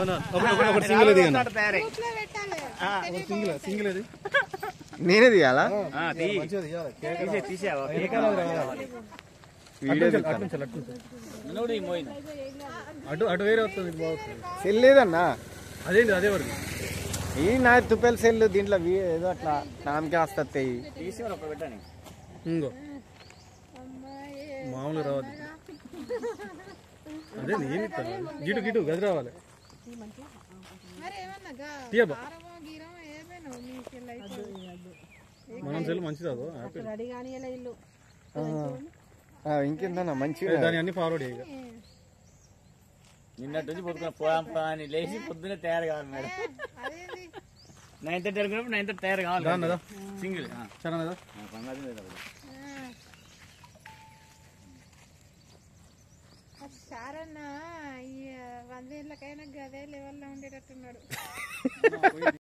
ఒకటి సింగిల్ అది తయారై సింగిల్ సింగిల్ అది నేనే తీయాలా మంచిగా తీయాలి కేక్ తీసే తీసావా కేక్ వీడియో అటు తీస్తాను నుంచి అటు నుంచి నువ్వు ఈ మోయిన అటు అటు వేరే వస్తుంది ఇది బాగుంది సెల్ లేదన్నా అదేంటి అదే వరకు ఈ నా తుపెల్ సెల్ దీంట్లో వీ- ఏదో అట్లా నామకే వస్తాయి తీసి మరి ఒకటి పెట్టాను ఇంకో మామూలు రావద్దు అదే నేను ఇస్తాను గిటు గిటు గది రావాలి తీయబ్బా మనం సెల్ మంచిది అదో యాపిల్ ఇంకేందన్నా మంచిగా దాని అన్ని ఫార్వర్డ్ ఇక నిన్నటి నుంచి పొద్దున పోదాం పా అని లేచి పొద్దునే తయారు కావాలి మేడం నైన్ థర్టీ అనుకున్నప్పుడు నైన్ థర్టీ తయారు కావాలి దాన్నదా సింగిల్ సరేనదా పండుగ లేదు అప్పుడు. సారన్న ఈ వందేళ్ళకైనా గదే లెవెల్లో ఉండేటట్టున్నాడు